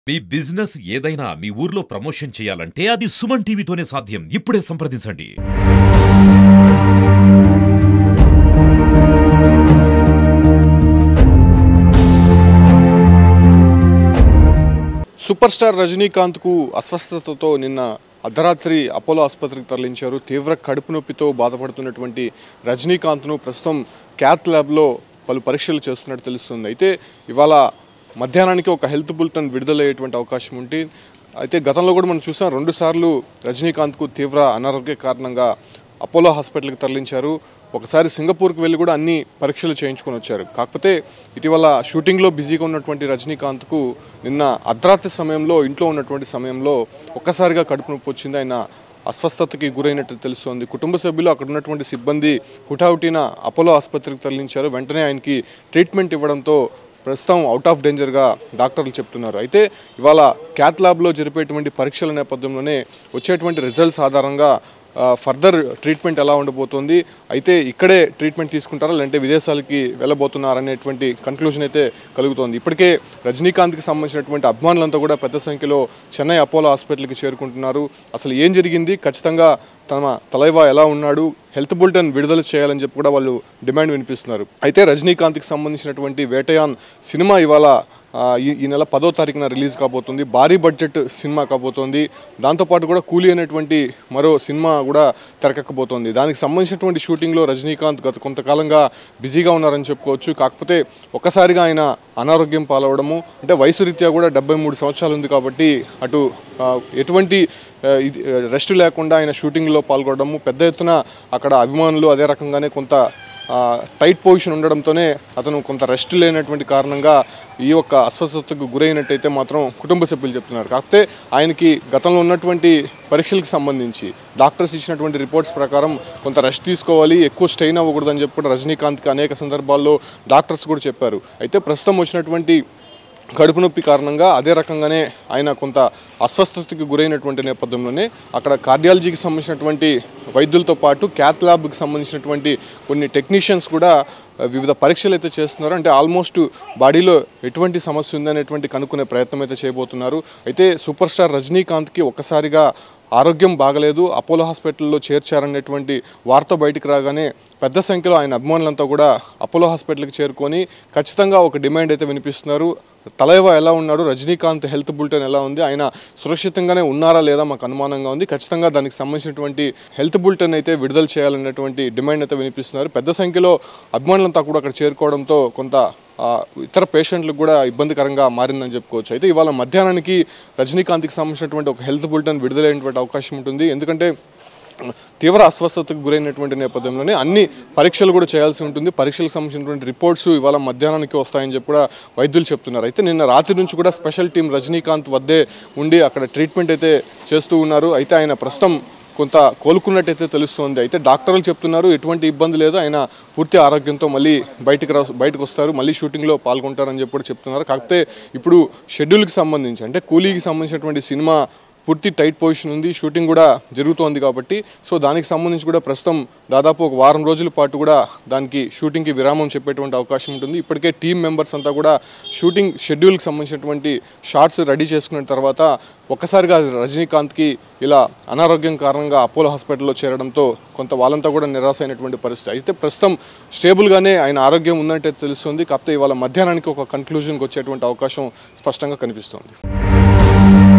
మీ business ఏదైనా మీ ఊర్లో promotion చేయాలంటే అది సుమన్ టీవీతోనే సాధ్యం ఇప్పుడే సంప్రదించండి సూపర్ స్టార్ రజనీకాంత్కు అస్వస్థతతో నిన్న అర్ధరాత్రి అపోలో ఆసుపత్రికి తరలించారు తీవ్ర కడుపు నొప్పితో బాధపడుతున్నటువంటి రజనీకాంత్ను ప్రస్తుతం క్యాత్ ల్యాబ్లో పలు పరీక్షలు చేస్తున్నట్టు తెలుస్తుంది అయితే ఇవాళ మధ్యాహ్నానికి ఒక హెల్త్ బులెటిన్ విడుదలయ్యేటువంటి అవకాశం ఉంటే అయితే గతంలో కూడా మనం చూసాం రెండుసార్లు రజనీకాంత్కు తీవ్ర అనారోగ్య కారణంగా అపోలో హాస్పిటల్కి తరలించారు ఒకసారి సింగపూర్కి వెళ్ళి కూడా అన్ని పరీక్షలు చేయించుకొని వచ్చారు కాకపోతే ఇటీవల షూటింగ్లో బిజీగా ఉన్నటువంటి రజనీకాంత్కు నిన్న అర్ధరాత్రి సమయంలో ఇంట్లో ఉన్నటువంటి సమయంలో ఒక్కసారిగా కడుపు నొప్పి వచ్చింది ఆయన అస్వస్థతకి గురైనట్టు తెలుస్తోంది కుటుంబ సభ్యులు అక్కడ ఉన్నటువంటి సిబ్బంది హుటాహుటిన అపోలో ఆసుపత్రికి తరలించారు వెంటనే ఆయనకి ట్రీట్మెంట్ ఇవ్వడంతో ప్రస్తుతం అవుట్ ఆఫ్ డేంజర్గా డాక్టర్లు చెప్తున్నారు అయితే ఇవాళ క్యాత్ ల్యాబ్లో జరిపేటువంటి పరీక్షల నేపథ్యంలోనే వచ్చేటువంటి రిజల్ట్స్ ఆధారంగా ఆ, ఫర్దర్ ట్రీట్మెంట్ ఎలా ఉండబోతోంది అయితే ఇక్కడే ట్రీట్మెంట్ తీసుకుంటారా లేదంటే విదేశాలకి వెళ్ళబోతున్నారనేటువంటి కన్క్లూజన్ అయితే కలుగుతోంది ఇప్పటికే రజనీకాంత్కి సంబంధించినటువంటి అభిమానులంతా కూడా పెద్ద సంఖ్యలో చెన్నై అపోలో హాస్పిటల్కి చేరుకుంటున్నారు అసలు ఏం జరిగింది ఖచ్చితంగా తన తలైవా ఎలా ఉన్నాడు హెల్త్ బులెటిన్ విడుదల చేయాలని చెప్పి కూడా వాళ్ళు డిమాండ్ వినిపిస్తున్నారు అయితే రజనీకాంత్కి సంబంధించినటువంటి వేటయాన్ సినిమా ఇవాళ ఆ, ఈ ఈ నెల పదో తారీఖున రిలీజ్ కాబోతుంది భారీ బడ్జెట్ సినిమా కాబోతోంది దాంతోపాటు కూడా కూలీ అనేటువంటి మరో సినిమా కూడా తెరకెక్కబోతోంది దానికి సంబంధించినటువంటి షూటింగ్లో రజనీకాంత్ గత కొంతకాలంగా బిజీగా ఉన్నారని చెప్పుకోవచ్చు కాకపోతే ఒక్కసారిగా ఆయన అనారోగ్యం పాలవడము అంటే వయసు రీత్యా కూడా డెబ్బై మూడు సంవత్సరాలు ఉంది కాబట్టి అటు ఆ, ఎటువంటి ఆ, ఇది రెస్ట్ లేకుండా ఆయన షూటింగ్లో పాల్గొనడము పెద్ద ఎత్తున అక్కడ అభిమానులు అదే రకంగానే కొంత ఆ, టైట్ పొజిషన్ ఉండడంతోనే అతను కొంత రెస్ట్ లేనటువంటి కారణంగా ఈ యొక్క అస్వస్థతకు గురైనట్టయితే మాత్రం కుటుంబ సభ్యులు చెప్తున్నారు కాకపోతే ఆయనకి గతంలో ఉన్నటువంటి పరీక్షలకు సంబంధించి డాక్టర్స్ ఇచ్చినటువంటి రిపోర్ట్స్ ప్రకారం కొంత రెస్ట్ తీసుకోవాలి ఎక్కువ స్ట్రెయిన్ అవ్వకూడదని చెప్పి కూడా రజనీకాంత్కి అనేక సందర్భాల్లో డాక్టర్స్ కూడా చెప్పారు అయితే ప్రస్తుతం వచ్చినటువంటి కడుపు నొప్పి కారణంగా అదే రకంగానే ఆయన కొంత అస్వస్థతకి గురైనటువంటి నేపథ్యంలోనే అక్కడ కార్డియాలజీకి సంబంధించినటువంటి వైద్యులతో పాటు క్యాత్ ల్యాబ్కి సంబంధించినటువంటి కొన్ని టెక్నీషియన్స్ కూడా ఆ, వివిధ పరీక్షలు అయితే చేస్తున్నారు అంటే ఆల్మోస్ట్ బాడీలో ఎటువంటి సమస్య ఉందనేటువంటి కనుక్కునే ప్రయత్నం అయితే చేయబోతున్నారు అయితే సూపర్ స్టార్ రజనీకాంత్కి ఒక్కసారిగా ఆరోగ్యం బాగలేదు అపోలో హాస్పిటల్లో చేర్చారనేటువంటి వార్త బయటికి రాగానే పెద్ద సంఖ్యలో ఆయన అభిమానులంతా కూడా అపోలో హాస్పిటల్కి చేరుకొని ఖచ్చితంగా ఒక డిమాండ్ అయితే వినిపిస్తున్నారు తలైవా ఎలా ఉన్నాడు రజనీకాంత్ హెల్త్ బులెటిన్ ఎలా ఉంది ఆయన సురక్షితంగానే ఉన్నారా లేదా మాకు అనుమానంగా ఉంది ఖచ్చితంగా దానికి సంబంధించినటువంటి హెల్త్ బులెటిన్ అయితే విడుదల చేయాలన్నటువంటి డిమాండ్ అయితే వినిపిస్తున్నారు పెద్ద సంఖ్యలో అభిమానులంతా కూడా అక్కడ చేరుకోవడంతో కొంత ఆ, ఇతర పేషెంట్లకు కూడా ఇబ్బందికరంగా మారిందని చెప్పుకోవచ్చు అయితే ఇవాళ మధ్యాహ్నానికి రజనీకాంత్కి సంబంధించినటువంటి ఒక హెల్త్ బులెటిన్ విడుదలైనటువంటి అవకాశం ఉంటుంది ఎందుకంటే తీవ్ర అస్వస్థతకు గురైనటువంటి నేపథ్యంలోనే అన్ని పరీక్షలు కూడా చేయాల్సి ఉంటుంది పరీక్షలకు సంబంధించినటువంటి రిపోర్ట్స్ ఇవాళ మధ్యాహ్నానికి వస్తాయని చెప్పి కూడా వైద్యులు చెప్తున్నారు అయితే నిన్న రాత్రి నుంచి కూడా స్పెషల్ టీం రజనీకాంత్ వద్దే ఉండి అక్కడ ట్రీట్మెంట్ అయితే చేస్తూ ఉన్నారు అయితే ఆయన ప్రస్తుతం కొంత కోలుకున్నట్టయితే తెలుస్తోంది అయితే డాక్టర్లు చెప్తున్నారు ఎటువంటి ఇబ్బంది లేదు ఆయన పూర్తి ఆరోగ్యంతో మళ్ళీ బయటికి రా బయటకు వస్తారు మళ్ళీ షూటింగ్లో పాల్గొంటారని చెప్పి కూడా చెప్తున్నారు కాకపోతే ఇప్పుడు షెడ్యూల్కి సంబంధించి అంటే కూలీకి సంబంధించినటువంటి సినిమా పూర్తి టైట్ పొజిషన్ ఉంది షూటింగ్ కూడా జరుగుతోంది కాబట్టి సో దానికి సంబంధించి కూడా ప్రస్తుతం దాదాపు ఒక వారం రోజుల పాటు కూడా దానికి షూటింగ్కి విరామం చెప్పేటువంటి అవకాశం ఉంటుంది ఇప్పటికే టీం మెంబర్స్ అంతా కూడా షూటింగ్ షెడ్యూల్కి సంబంధించినటువంటి షార్ట్స్ రెడీ చేసుకున్న తర్వాత ఒక్కసారిగా రజనీకాంత్కి ఇలా అనారోగ్యం కారణంగా అపోలో హాస్పిటల్లో చేరడంతో కొంత వాళ్ళంతా కూడా నిరాశ అయినటువంటి పరిస్థితి అయితే ప్రస్తుతం స్టేబుల్గానే ఆయన ఆరోగ్యం ఉందంటే తెలుస్తుంది కాకపోతే ఇవాళ మధ్యాహ్నానికి ఒక కన్క్లూజన్కి వచ్చేటువంటి అవకాశం స్పష్టంగా కనిపిస్తోంది